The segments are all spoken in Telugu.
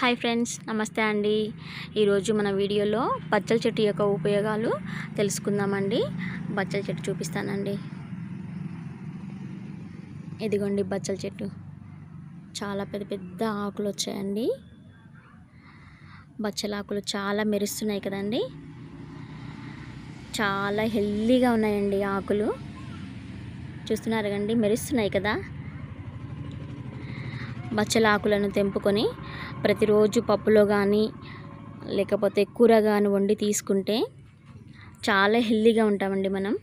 హాయ్ ఫ్రెండ్స్ నమస్తే అండి ఈరోజు మన వీడియోలో బచ్చల చెట్టు యొక్క ఉపయోగాలు తెలుసుకుందామండి బచ్చల చెట్టు చూపిస్తానండి ఇదిగోండి బచ్చల చెట్టు చాలా పెద్ద పెద్ద ఆకులు వచ్చాయండి బచ్చల ఆకులు చాలా మెరుస్తున్నాయి కదండి చాలా హెల్దీగా ఉన్నాయండి ఆకులు చూస్తున్నారు కండి మెరుస్తున్నాయి కదా బచ్చల ఆకులను తెంపుకొని ప్రతిరోజు పప్పులో కానీ లేకపోతే కూర కానీ వండి తీసుకుంటే చాలా హెల్దీగా ఉంటామండి మనం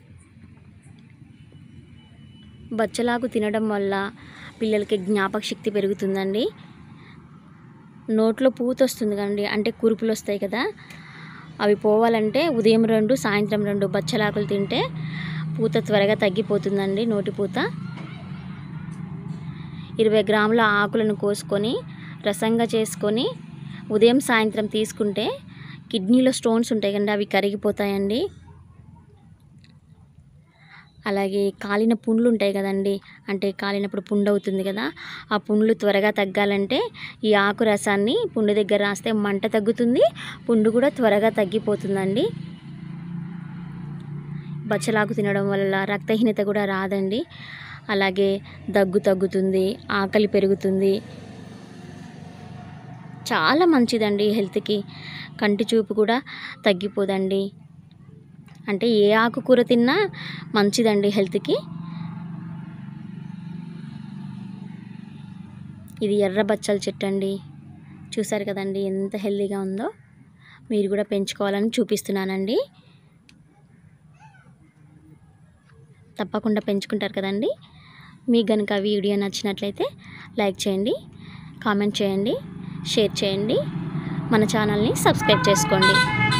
బచ్చలాకు తినడం వల్ల పిల్లలకి జ్ఞాపక శక్తి పెరుగుతుందండి నోట్లో పూత వస్తుంది కండి అంటే కురుపులు వస్తాయి కదా అవి పోవాలంటే ఉదయం రెండు సాయంత్రం రెండు బచ్చలాకులు తింటే పూత త్వరగా తగ్గిపోతుందండి నోటి పూత ఇరవై గ్రాముల ఆకులను కోసుకొని రసంగా చేసుకొని ఉదయం సాయంత్రం తీసుకుంటే కిడ్నీలో స్టోన్స్ ఉంటాయి కండి అవి కరిగిపోతాయండి అలాగే కాలిన పుండ్లు ఉంటాయి కదండి అంటే కాలినప్పుడు పుండు అవుతుంది కదా ఆ పుండ్లు త్వరగా తగ్గాలంటే ఈ ఆకు రసాన్ని పుండు దగ్గర రాస్తే మంట తగ్గుతుంది పుండు కూడా త్వరగా తగ్గిపోతుందండి బచ్చలాకు తినడం వల్ల రక్తహీనత కూడా రాదండి అలాగే దగ్గు తగ్గుతుంది ఆకలి పెరుగుతుంది చాలా మంచిదండి హెల్త్కి కంటి చూపు కూడా తగ్గిపోదండి అంటే ఏ ఆకుకూర తిన్నా మంచిదండి హెల్త్కి ఇది ఎర్ర బచ్చల చెట్టు అండి చూసారు కదండి ఎంత హెల్తీగా ఉందో మీరు కూడా పెంచుకోవాలని చూపిస్తున్నానండి తప్పకుండా పెంచుకుంటారు కదండి మీకు కనుక వీడియో నచ్చినట్లయితే లైక్ చేయండి కామెంట్ చేయండి షేర్ చేయండి మన ఛానల్ని సబ్స్క్రైబ్ చేసుకోండి